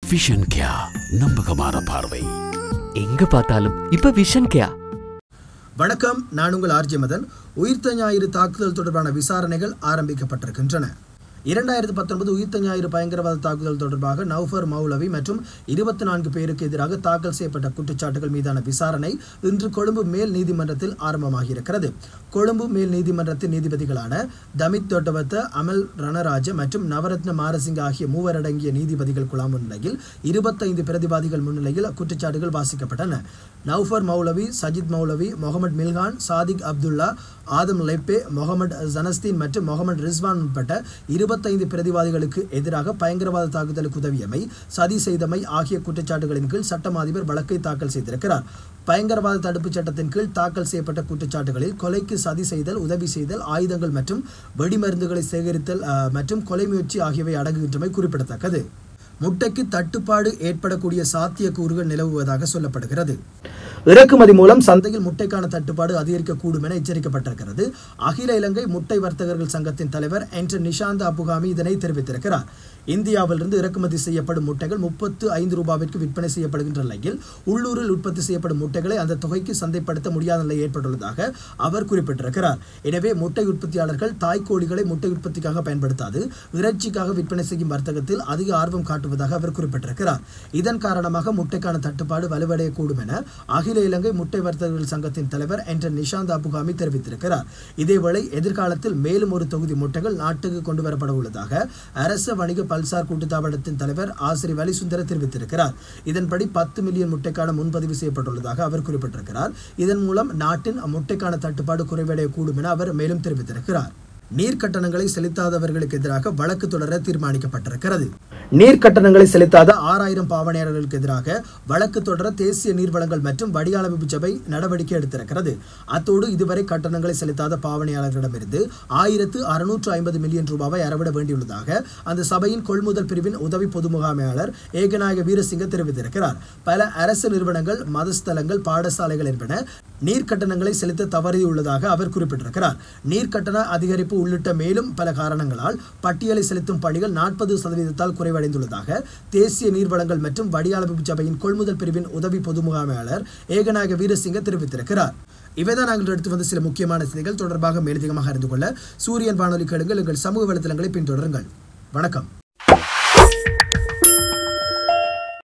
vision கியா நம்பகமான பார்வை எங்க பார்த்தாலும் இப்ப விஷன் கேயா வணக்கம் நான் உங்கள் ஆர்ஜி மதன் உயிர்த்த ஞாயிறு தாக்குதல் தொடர்பான விசாரணைகள் ஆரம்பிக்கப்பட்டிருக்கின்றன இரண்டாயிரத்து பத்தொன்பது உயிர்த்த ஞாயிறு பயங்கரவாத தாக்குதல் தொடர்பாக நௌஃபர் மௌலவி மற்றும் இருபத்தி நான்கு பேருக்கு எதிராக தாக்கல் செய்யப்பட்ட குற்றச்சாட்டுகள் மீதான விசாரணை இன்று கொழும்பு மேல் நீதிமன்றத்தில் ஆரம்பமாகியிருக்கிறது கொழும்பு மேல் நீதிமன்றத்தின் நீதிபதிகளான தமித் தொட்டவத்த அமல் ரணராஜ மற்றும் நவரத்ன மாரசிங்க ஆகிய மூவர் அடங்கிய நீதிபதிகள் குழாம் முன்னிலையில் இருபத்தைந்து பிரதிவாதிகள் முன்னிலையில் குற்றச்சாட்டுகள் வாசிக்கப்பட்டன நௌஃபர் மௌலவி சஜித் மௌலவி முகமது மில்கான் சாதிக் அப்துல்லா ஆதம் லெப்பே முகமது ஜனஸ்தீன் மற்றும் முகமது ரிஸ்வான் உட்பட்ட இருபத்தைந்து பிரதிவாதிகளுக்கு எதிராக பயங்கரவாத தாக்குதலுக்கு உதவியமை சதி செய்தமை ஆகிய குற்றச்சாட்டுகளின் கீழ் சட்டம் அதிபர் வழக்கை தாக்கல் செய்திருக்கிறார் பயங்கரவாத தடுப்புச் சட்டத்தின் கீழ் தாக்கல் செய்யப்பட்ட குற்றச்சாட்டுகளில் கொலைக்கு சதி செய்தல் உதவி செய்தல் ஆயுதங்கள் மற்றும் வெடிமருந்துகளை சேகரித்தல் அஹ், மற்றும் கொலை முயற்சி ஆகியவை அடங்குகின்றமை குறிப்பிடத்தக்கது முட்டைக்கு தட்டுப்பாடு ஏற்படக்கூடிய சாத்தியக்கூறுகள் நிலவுவதாக சொல்லப்படுகிறது இறக்குமதி மூலம் சந்தையில் முட்டைக்கான தட்டுப்பாடு அதிகரிக்கக்கூடும் என எச்சரிக்கப்பட்டிருக்கிறது அகில இலங்கை முட்டை வர்த்தகர்கள் சங்கத்தின் தலைவர் என்ற நிஷாந்த் அபுகாமி இதனை தெரிவித்திருக்கிறார் இந்தியாவிலிருந்து இறக்குமதி செய்யப்படும் முட்டைகள் முப்பத்து ஐந்து ரூபாவிற்கு விற்பனை செய்யப்படுகின்ற நிலையில் உள்ளூரில் உற்பத்தி செய்யப்படும் முட்டைகளை அந்த தொகைக்கு சந்தைப்படுத்த முடியாத நிலை ஏற்பட்டுள்ளதாக அவர் குறிப்பிட்டிருக்கிறார் எனவே முட்டை உற்பத்தியாளர்கள் தாய்க்கோழிகளை முட்டை உற்பத்திக்காக பயன்படுத்தாது இறைச்சிக்காக விற்பனை செய்யும் வர்த்தகத்தில் அதிக ஆர்வம் காட்டுவதாக அவர் குறிப்பிட்டிருக்கிறார் இதன் காரணமாக முட்டைக்கான தட்டுப்பாடு வலுவடையக்கூடும் என அகில இலங்கை முட்டை வர்த்தகர்கள் சங்கத்தின் தலைவர் என்ற நிஷாந்த் அபுகாமி தெரிவித்திருக்கிறார் இதேவேளை எதிர்காலத்தில் மேலும் ஒரு தொகுதி முட்டைகள் நாட்டுக்கு கொண்டு வரப்பட உள்ளதாக அரச வணிக பல்சார் கூட்டுத்தாபனத்தின் தலைவர் ஆசிரி வலிசுந்தர தெரிவித்திருக்கிறார் இதன்படி பத்து மில்லியன் முட்டைக்கான முன்பதிவு செய்யப்பட்டுள்ளதாக அவர் குறிப்பிட்டிருக்கிறார் இதன் மூலம் நாட்டின் முட்டைக்கான தட்டுப்பாடு குறைவடையக்கூடும் என அவர் மேலும் தெரிவித்திருக்கிறார் நீர் கட்டணங்களை செலுத்தாதவர்களுக்கு எதிராக வழக்கு தொடர தீர்மானிக்கப்பட்டிருக்கிறது நீர் கட்டணங்களை செலுத்தாத ஆறாயிரம் பாவனையாளர்களுக்கு எதிராக வழக்கு தொடர தேசிய நீர்வளங்கள் மற்றும் வடிகாலமைப்பு சபை நடவடிக்கை எடுத்திருக்கிறது அத்தோடு இதுவரை கட்டணங்களை செலுத்தாத பாவனையாளர்களிடமிருந்து ஆயிரத்து அறுநூற்று ஐம்பது மில்லியன் ரூபாவை அறவிட வேண்டியுள்ளதாக அந்த சபையின் கொள்முதல் பிரிவின் உதவி பொது முகாமையாளர் ஏகநாயக வீரசிங்க தெரிவித்திருக்கிறார் பல அரசு நிறுவனங்கள் மதஸ்தலங்கள் பாடசாலைகள் என்பன நீர் கட்டணங்களை செலுத்த தவறியுள்ளதாக அவர் குறிப்பிட்டிருக்கிறார் நீர் கட்டண அதிகரிப்பு உள்ளிட்ட மேலும் பல காரணங்களால் பட்டியலை செலுத்தும் பணிகள் நாற்பது சதவீதத்தால் குறைவடைந்துள்ளதாக தேசிய நீர்வளங்கள் மற்றும் வடிகாலமைப்பு சபையின் கொள்முதல் பிரிவின் உதவி பொது முகாமையாளர் ஏகநாயக வீரசிங்க தெரிவித்திருக்கிறார் இவைதான் நாங்கள் எடுத்து வந்த சில முக்கியமான செய்திகள் தொடர்பாக மேலதிகமாக அறிந்து கொள்ள சூரியன் வானொலி கேளுங்கள் எங்கள் சமூக வலைத்தளங்களை பின்தொடருங்கள் வணக்கம்